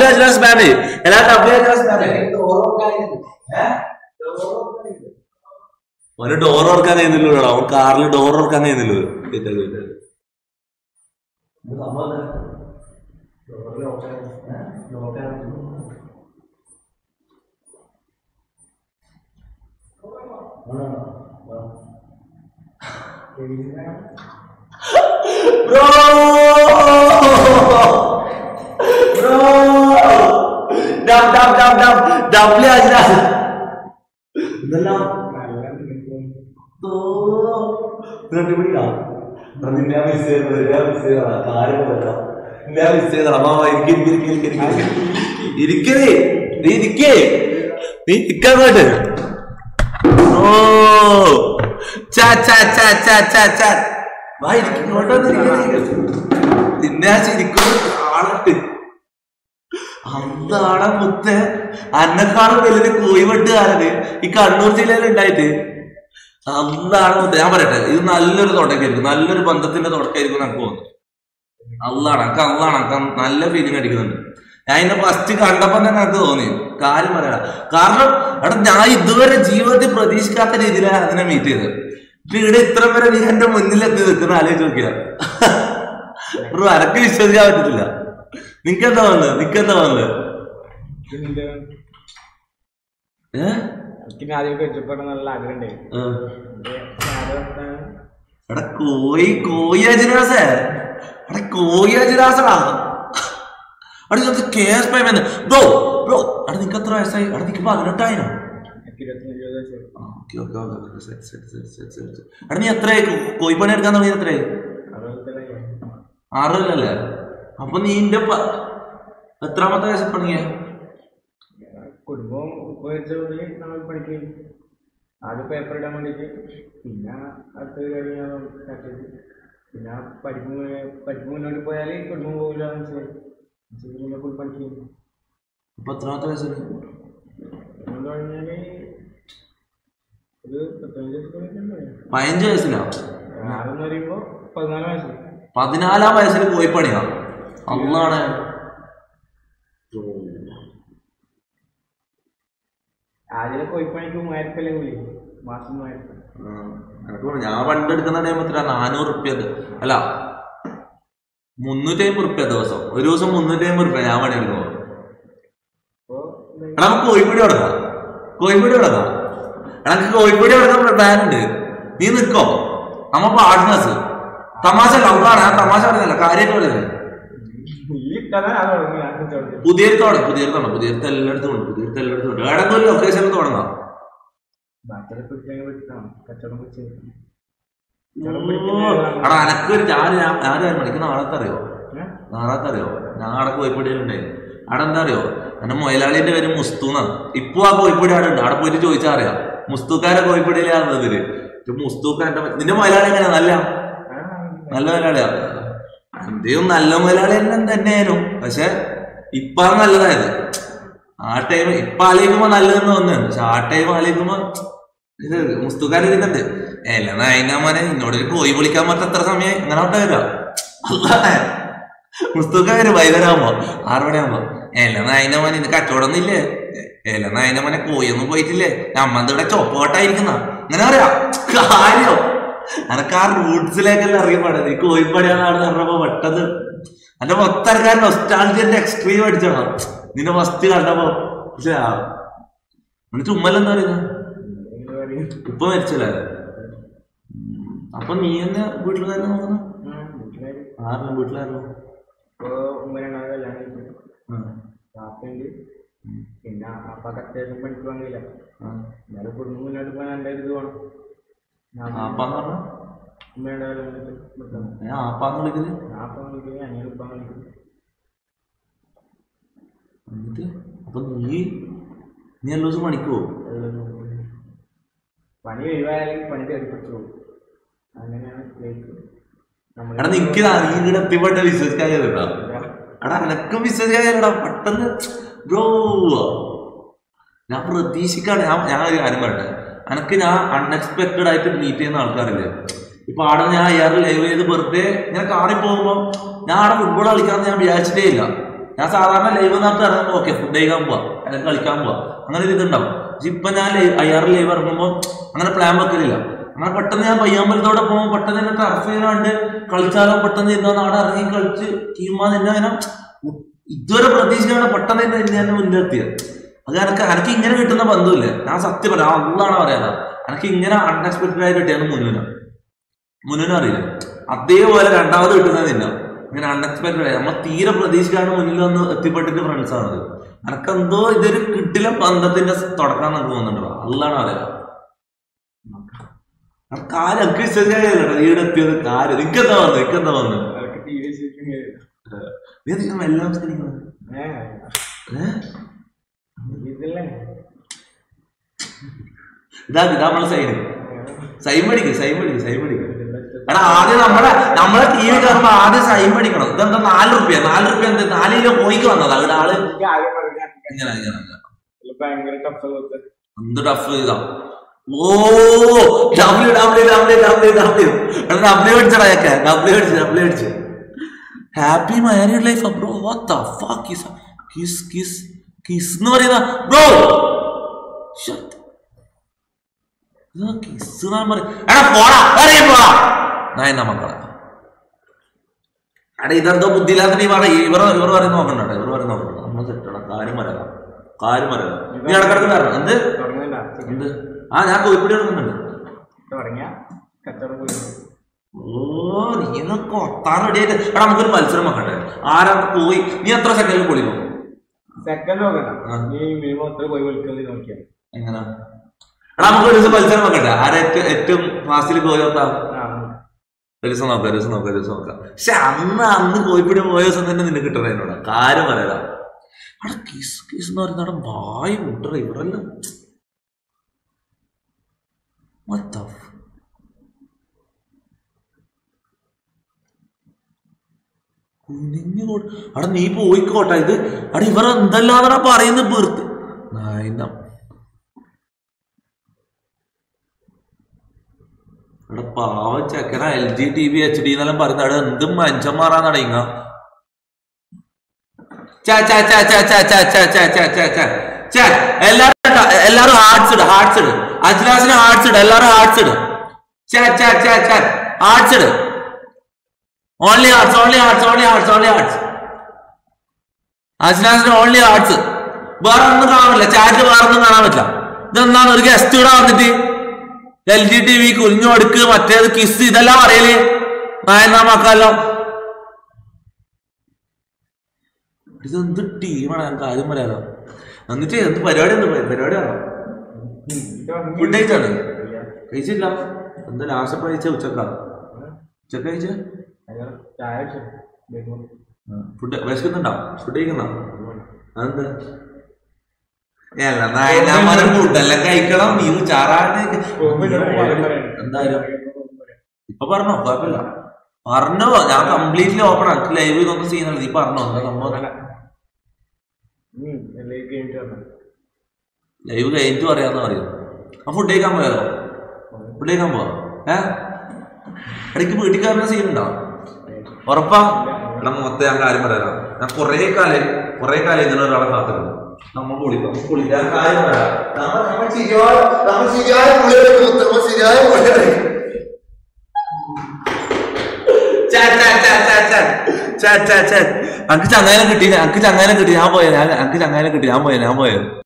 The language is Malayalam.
ഡബ്ല്യു അജ്ര സ്പാം ചെയ്യും എല്ലാവരും ഡബ്ല്യു അജ്ര സ്പാം ചെയ്യും അവന് ഡോർ ഓർക്കാൻ കഴിയുന്നില്ലല്ലോ അവൻ കാറിൽ ഡോർ ഓർക്കാൻ കഴിയുന്നില്ലല്ലോ കേട്ടാ, കേട്ടാ. ഇത് സംഭവം എന്താ? ഡോറിൽ ഓർക്കാൻ- ഏ? ഓർക്കാൻ പറ്റുമോ? ബ്രോ ബ്രോ ഡബ് ഡബ് ഡബ് ഡബ് ഡബ്ല്യു അജ്ര ഇതെല്ലാം നിന്നെ മിസ് ചെയ്തത് ഞാൻ മിസ് ചെയ്തതാ കാര്യം പറയാം ഞാൻ മിസ് ചെയ്തതാ അമ്മ ഇരിക്കും ഇരിക്കും ഇരിക്കും ഇരിക്കേ നീ ഇരിക്കേ നീ ഇരിക്കാൻ പോയിട്ട് ഓ ചാ ചാ ചാ ചാ ചാ ചാ വാ ഇരിക്കും ഇങ്ങോട്ടൊന്ന് ഇരിക്കും നിന്നെ ആ ശരിക്കും ആളട്ട് അന്താണ് മുത്ത് അന്നെക്കാളും വലിയൊരു കോഴി വെട്ടുകാരന് ഈ കണ്ണൂർ ജില്ലയിൽ ഉണ്ടായിട്ട് അതാണ് മുത്ത് ഞാൻ പറയട്ടെ ഇത് നല്ലൊരു തുടക്കമായിരിക്കും നല്ലൊരു ബന്ധത്തിന്റെ തുടക്കമായിരിക്കും എനിക്ക് തോന്നുന്നത് അള്ളാണ് എനിക്ക് അള്ളാണ് എനിക്ക് നല്ല ഫീലിംഗ് അടിക്കുന്നുണ്ട് ഞാൻ ഇന്ന് ഫസ്റ്റ് കണ്ടപ്പോ തന്നെ എനിക്ക് തോന്നി കാര്യം പറയാ കാരണം എടാ ഞാൻ ഇതുവരെ ജീവിതത്തിൽ പ്രതീക്ഷിക്കാത്ത രീതിയിലാണ് അതിനെ മീറ്റ് ചെയ്തത് ഇപ്പൊ ഇവിടെ ഇത്ര വരെ നീ എന്റെ മുന്നിൽ എത്തി നിൽക്കുന്ന ആലോചിച്ച് നോക്കിയാ ബ്രോ അനക്ക് വിശ്വസിക്കാൻ പറ്റത്തില്ല നിനക്കെന്താ വന്നത് നിനക്കെന്താ വന്നത് ഏഹ് എനിക്ക് ആദ്യം പരിചയപ്പെടാൻ നല്ല ആഗ്രഹം ഉണ്ടായിരുന്നു എടാ കോയി കോയി അജിനാസേ എടാ കോയി അജിനാസടാ എടാ ഇത് കേസ് പേയ്മെന്റ് ബ്രോ ബ്രോ എടാ നിനക്ക് എത്ര വയസ്സായി എടാ നിനക്ക് പതിനെട്ടായിരം ഓക്കെ ഓക്കെ ഓക്കെ ശരി ശരി ശരി ശരി ശരി ശരി. എടാ നീ എത്രയായി കോ- കോഴിപ്പണി എടുക്കാൻ തുടങ്ങി എത്രയായി ആറിലല്ലേ അപ്പൊ നീ എന്റെ പ- എത്രാമത്തെ വയസ്സിൽ പണിയേ കുടുംബം ഉപയോഗിച്ചതുകൊണ്ട് നമ്മൾ പഠിക്കും ആദ്യം പേപ്പർ ഇടാൻ വേണ്ടിയിട്ട് പിന്നെ അടുത്ത പരിപാടി ഞാൻ സ്റ്റാർട്ട് ചെയ്തു പിന്നെ പഠിപ്പ് മുന്നേ- പഠിപ്പ് മുന്നോട്ട് പോയാൽ കുടുംബം പോകില്ല മനസ്സിലായി മനസ്സിലായി പിന്നെ ഫുൾ പഠിക്കും അപ്പൊ എത്രാമത്തെ വയസ്സിൽ എന്ന് പറഞ്ഞാൽ ഒരു പതിനഞ്ച് വയസ്സ് പതിനഞ്ച് വയസ്സിലാ ആറെന്ന് പറയുമ്പോൾ പതിനാല് വയസ്സ് പതിനാലാം വയസ്സിൽ കോഴിപ്പണിയാ അന്നാണ് ആദ്യം കോഴിപ്പണിക്ക് മൂവായിരത്തല്ലേ കൂലി മാസം മൂവായിരത്തി എനിക്ക് പറഞ്ഞു, ഞാൻ പണ്ട് എടുക്കുന്ന ടൈം എത്ര നാനൂറ് റുപ്യ അല്ല മുന്നൂറ്റി അമ്പത് റുപ്യ ദിവസം ഒരു ദിവസം മുന്നൂറ്റി അമ്പത് റുപ്യ ഞാൻ പണി എടുക്കുമ്പോ അപ്പോൾ എടാ നമുക്ക് കോഴിപ്പീടി തുടങ്ങാം കോഴിപ്പീടി തുടങ്ങാം എടാ നമുക്ക് കോഴിപ്പീടി തുടങ്ങാൻ പ്ലാൻ ഉണ്ട് നീ നിൽക്കോ നമ്മ പാർട്ട്നേഴ്സ് തമാശ ലവ്വാണ് ഞാൻ തമാശ പറയുന്നില്ല കാര്യമായിട്ട് പറയുന്നത് ഈ ഇട്ടാൽ ഞാൻ തുടങ്ങി ഞാൻ കച്ചവടത്തിൽ പുതിയൊരു തുടങ്ങും പുതിയൊരു തുടങ്ങും പുതിയൊരു എല്ലായിടത്തും ഉണ്ട് പുതിയൊരു എല്ലായിടത്തും ഉണ്ട് ഏടെങ്കിലും ഒരു ലൊക്കേഷനിൽ തുടങ്ങാം ബാക്കിയുള്ള പിടിച്ചാൽ പിടിക്കണം കച്ചവടം പിടിച്ച് എടാ എനക്കൊരു ഞാൻ ഞാൻ ഞാൻ എനിക്ക് നാളത്തെ അറിയോ നാളത്തെ അറിയോ ഞാൻ അവിടെ കോഴിപ്പടിയിലുണ്ടായി അവിടെ എന്താ അറിയോ എന്റെ മുതലാളിന്റെ പേര് മുസ്തു എന്നാണ് ഇപ്പൊ ആ കോഴിപ്പടി അവിടെ ഉണ്ട് അവിടെ പോയിട്ട് ചോദിച്ചാൽ അറിയാം മുസ്തുക്കാരെ കോഴിപ്പടിയിലാണെന്നതില് മുസ്തൂക്ക എന്റെ നിന്റെ മുതലാളി എങ്ങനെയാ നല്ല നല്ല മുതലാളിയാ എന്റെയും നല്ല മുതലാളി തന്നെ തന്നെയായിരുന്നു പക്ഷെ ഇപ്പൊ അത് നല്ലതായത് ആ ടൈം ഇപ്പൊ ആലോചിക്കുമ്പോ നല്ലതെന്ന് തോന്നുന്നു പക്ഷെ ആ ടൈം ആലോചിക്കുമ്പോ ഇത് മുസ്തുക്കാരെ ഇരിക്കുന്നുണ്ട് അല്ല നായിനാ മോനെ എന്നോട് ഒരു കോഴി വിളിക്കാൻ പറ്റത്ര സമയം അങ്ങനെ ഔട്ട് വരാം അല്ലാതെ മുസ്തുക്ക വരും വൈകുന്നേരം ആകുമ്പോ ആറ് മണിയാകുമ്പോ അല്ല നായിന മോനെ ഇത് കച്ചവടം ഒന്നും ഇല്ലേ അല്ല നായിന മോനെ കോഴിയൊന്നും പോയിട്ടില്ലേ നമ്മന്റെ ഇവിടെ ചൊപ്പോട്ടായിരിക്കുന്ന അങ്ങനെ പറയാ കാര്യം എനക്ക് ആ റൂട്ട്സിലേക്കെല്ലാം അറിയപ്പാടെ ഈ കോഴിപ്പടിയാണെന്ന് പറഞ്ഞപ്പോ പെട്ടെന്ന് എന്റെ മൊത്തക്കാരൻ നൊസ്റ്റാൾജിന്റെ എക്സ്ട്രീം അടിച്ചാണോ നിന്നെ ഫസ്റ്റ് കണ്ടപ്പോ പക്ഷെ എന്നിട്ട് ഉമ്മലെന്താ പറയുന്നത് ഉപ്പ മരിച്ചല്ലേ അപ്പൊ നീ തന്നെ വീട്ടിലുകാരനെ നോക്കണം ആരുടെ വീട്ടിലായിരുന്നു ഇപ്പോൾ ഉമ്മനാണ് കല്യാണം കഴിച്ചത് പാപ്പയുണ്ട് പിന്നെ അപ്പാക്ക് അത്യാവശ്യം പണിക്ക് വാങ്ങില്ല എന്നാലും കുടുംബം മുന്നോട്ട് പോകാൻ എൻ്റെ ഇത് വേണം ഞാൻ ആപ്പാന്ന് പറഞ്ഞ ഉമ്മയുടെ കല്യാണം കഴിച്ചു ഞാൻ ആപ്പാന്ന് വിളിക്കുന്നത് ഞാൻ അപ്പം വിളിക്കുന്നത് അനിയൻ ഉപ്പം വിളിക്കുന്നത് എന്നിട്ട് അപ്പൊ നീ നീ എല്ലാ ദിവസം പണിക്ക് പോകും പണി ഒഴിവായാലും പണി തേടിപ്പിടിച്ചു പോകും അങ്ങനെയാണ് ലൈഫ് നമ്മൾ എടാ നിക്ക് നീ ഇവിടെ എത്തിപ്പെട്ട വിശ്വസിക്കാൻ കഴിയുന്നുണ്ടോ എടാ എനക്കും വിശ്വസിക്കാൻ കഴിയണടാ പെട്ടെന്ന് ബ്രോ ഞാൻ പ്രതീക്ഷിക്കാണ് ഞാൻ ഞാൻ ഒരു കാര്യം പറയട്ടെ എനക്ക് ഞാൻ അൺഎക്സ്പെക്ടഡ് ആയിട്ട് മീറ്റ് ചെയ്യുന്ന ആൾക്കാരില്ലേ ഇപ്പൊ ആടെ ഞാൻ അയാൾ ലൈവ് ചെയ്ത് വെറുതെ ഇങ്ങനെ കാറി പോകുമ്പോ ഞാൻ ആടെ ഫുട്ബോൾ കളിക്കാന്ന് ഞാൻ വിചാരിച്ചിട്ടേ ഇല്ല ഞാൻ സാധാരണ ലൈവ് നടത്തി ഇറങ്ങുമ്പോൾ ഓക്കെ ഫുഡ് കഴിക്കാൻ പോവാ അല്ലെങ്കിൽ കളിക്കാൻ പോവാ അങ്ങനെ ഒരു ഇതുണ്ടാവും പക്ഷെ ഇപ്പൊ ഞാൻ ഐ ആർ ലൈവ് ഇറങ്ങുമ്പോൾ അങ്ങനെ പ്ലാൻ വെക്കലില്ല അങ്ങനെ പെട്ടെന്ന് ഞാൻ പയ്യാമ്പലത്തോടെ പോകുമ്പോൾ പെട്ടെന്ന് എന്നെ ടർഫ് ചെയ്യാണ്ട് കളിച്ചാലോ പെട്ടെന്ന് ഇരുന്നോ നാടെ ഇറങ്ങി കളിച്ച് ടീമാ നിന്നെ അങ്ങനെ ഇതുവരെ പ്രതീക്ഷിക്കാണ്ട് പെട്ടെന്ന് എന്നെ എന്നെ എന്നെ മുന്നിലെത്തിയത് അത് എനിക്ക് എനിക്ക് ഇങ്ങനെ കിട്ടുന്ന ബന്ധമില്ല ഞാൻ സത്യം പറയാം അള്ളാണ് പറയാ എനിക്ക് ഇങ്ങനെ അൺഎക്സ്പെക്ടഡ് ആയി കിട്ടിയാണ് മുന്നിന് മുന്നിനും അറിയില്ല അതേപോലെ രണ്ടാമത് കിട്ടുന്നത് നിന്ന ഇങ്ങനെ അൺഎക്സ്പെക്ടഡ് ആയി നമ്മൾ തീരെ പ്രതീക്ഷിക്കാണ്ട് മുന്നിൽ വന്ന് എത്തിപ്പെട്ടിട്ട് ഫ്രണ്ട്സ് ആണത് എനിക്ക് എന്തോ ഇതൊരു കിട്ടില ബന്ധത്തിന്റെ തുടക്കം എനിക്ക് തോന്നുന്നുണ്ടോ അള്ളാണ് പറയാ കാര്യം എനിക്ക് വിശ്വസിക്കാൻ ഈടെ എത്തിയത് കാര്യം നിക്കെന്താ വന്നു നിക്കെന്താ വന്നു അവർക്ക് ടി വി ശരിക്കും നീ നിങ്ങൾ എല്ലാം സംസാരിക്കുന്നത് ഏ ഏഹ് ഇതില്ലേ ഇതാ ഇതാ നമ്മളെ സൈഡ് സൈൻ പഠിക്കും സൈൻ പഠിക്കും സൈൻ പഠിക്കും എടാ ആദ്യം നമ്മളെ നമ്മളെ ടി വി കയറുമ്പോ ആദ്യം സൈൻ പഠിക്കണം ഇതെന്താ നാല് റുപ്യ നാല് റുപ്യ എന്താ നാല് കിലോ പോയിക്ക് വന്നതാ ഇവിടെ ആള് എനിക്ക് ആകെ പറയാൻ ഇങ്ങനെ ഇങ്ങനെ ഇങ്ങനെ. ഭയങ്കര ടഫ് കൊടുത്ത് എന്ത് ടഫ് ഇതാ ഓ W W W W W എടാ ഡബ്ല്യു അടിച്ചടാ ഒക്കെ ഡബ്ല്യു അടിച്ച് ഡബ്ല്യു അടിച്ച് happy married life bro what the fuck kiss kiss kiss kiss എന്ന് പറയുന്ന ബ്രോ കിസ് എന്നാ പറയും എടാ പോടാ ഇറങ്ങി പോടാ ഞാൻ എന്നാ മക്കളെ എടാ ഇതെന്തോ ബുദ്ധിയില്ലാത്ത നീ പറ ഇവർ ഇവർ പറയുന്ന നോക്കണ്ട ഇവർ പറയുന്ന നോക്കണ്ട നമ്മൾ സെറ്റണം കാര്യം വരാം കാര്യം വരാം നീ ഇടക്കിടക്ക് വരണം എന്ത് തുടങ്ങണ്ട എന്ത് ആ ഞാൻ കോഴിപ്പടി എടുക്കുന്നുണ്ട് തുടങ്ങിയ കച്ചവടം പോയി ഓ നീ ഇതൊക്കെ ഒത്താൻ റെഡി ആയിട്ട് എടാ നമുക്കൊരു മത്സരം വെക്കട്ടെ ആരാ പോയി നീ എത്ര സെക്കൻഡിൽ പൊളി പോകും സെക്കൻഡ് നോക്കണ്ട ആ. നീ മിനിമം എത്ര പോയി വിളിക്കുന്നത് നോക്കിയാൽ എങ്ങനെ എടാ നമുക്ക് ഒരു ദിവസം മത്സരം വെക്കട്ടെ ആരാ ഏറ്റവും ഏറ്റവും ഫാസ്റ്റിൽ പോയി നോക്കാം ആ ഒരു ദിവസം നോക്കാം ഒരു ദിവസം നോക്കാം ഒരു ദിവസം നോക്കാം പക്ഷെ അന്ന് അന്ന് കോഴിപ്പിടി പോയ ദിവസം തന്നെ നിനക്ക് കിട്ടണ എന്നോട് കാര്യം പറയാ അവിടെ കിസ് കിസ് എന്ന് പറയുന്ന അവിടെ വായി കൂട്ടറ ഇവരെല്ലാം What the f- കുനിഞ്ഞു കൊ- അവിടെ നീ പോയിക്കോട്ടെ ഇത് അവിടെ ഇവർ എന്തെല്ലാന്നാ പറയുന്നത് ബീർത്ത് നായിന്റെ ഇവിടെ പാവ ചെക്കന L G T V H D എന്നെല്ലാം പറയുന്നത് അവിടെ എന്തും മനുഷ്യന്മാറാന്നാണ് ഇങ്ങ എല്ലാരും എല്ലാരും ഹാർട്സ് ഇട് ഹാർട്സ് ഇട് അജ്ലാസിന് ഹാർട്സ് ഇട് എല്ലാരും ഹാർട്സ് ഇട് ഹാർട്സ് ഇട് only hearts only hearts only hearts only hearts അജ്ലാസിന് ഓൺലി ഹാർട്സ് വേറെ ഒന്നും കാണാൻ ചാറ്റ് വേറെ ഒന്നും കാണാൻ പറ്റില്ല ഇതെന്താണ് ഒരു ഗസ്റ്റ് ഇവിടെ വന്നിട്ട് എൽ ജി ടി വി കുഞ്ഞു അടുക്ക് മറ്റേത് കിസ് ഇതെല്ലാം അറിയല് നായന്നാ മക്കാലോ ഇതെന്ത് ടീമാണ് ഞങ്ങൾക്ക് ആദ്യം പറയാലോ എന്നിട്ട് എന്ത് പരിപാടി എന്ത് പരിപാടി ആണോ ഫുഡ് കഴിച്ചാണ് കഴിച്ചില്ല എന്താ ലാസ്റ്റ് എപ്പോഴാ കഴിച്ച ഉച്ചക്കാ ഉച്ചക്ക് കഴിച്ച ചായ കുടിച്ചോ? വരുമ്പോ. ഫുഡ് വിശക്കുന്നുണ്ടോ ഫുഡ് കഴിക്കുന്നോ അതെന്താ അല്ല നായനാമാരെ ഫുഡെല്ലാം കഴിക്കണം നീ ചാറാണ് പോകുമ്പോ എന്നോട് കാര്യം പറയണം. എന്തായാലും ഇപ്പൊ പറഞ്ഞോ കുഴപ്പമില്ല പറഞ്ഞോ ഞാൻ കംപ്ലീറ്റ്ലി ഓപ്പൺ ആണ് ലൈവ് ഇതൊന്നും ചെയ്യുന്നില്ല നീ പറഞ്ഞോ എന്താ സംഭവം ഉം, എല്ലാം കഴിഞ്ഞിട്ട് വരണം. ലൈവ് കഴിഞ്ഞിട്ട് പറയാന്ന് പറയും ആ ഫുഡ് കഴിക്കാൻ പോയാലോ ഫുഡ് കഴിക്കാൻ പോവാ ഏ ഇടയ്ക്ക് വീട്ടിൽ കയറുന്ന സീൻ ഉണ്ടോ ഉറപ്പാ എടാ മൊത്തം ഞാൻ കാര്യം പറയാലോ ഞാൻ കുറേ കാലം കുറേ കാലം ഇതിന് ഒരാളെ കാത്തിരുന്നു നമ്മൾ പൊളിക്കും നമുക്ക് പൊളിക്കാൻ കാര്യം പറയാം നമ്മൾ നമ്മൾ ശരിയായ നമ്മൾ ശരിയായ പുള്ളിയെ നമ്മൾ ശരിയായ പുള്ളിയെ അനക്ക് ചങ്ങാനം കിട്ടി അനക്ക് ചങ്ങാനം കിട്ടി ഞാൻ പോയത് അനക്ക് ചങ്ങാനം കിട്ടി ഞാൻ പോയത് ഞാൻ പോയത്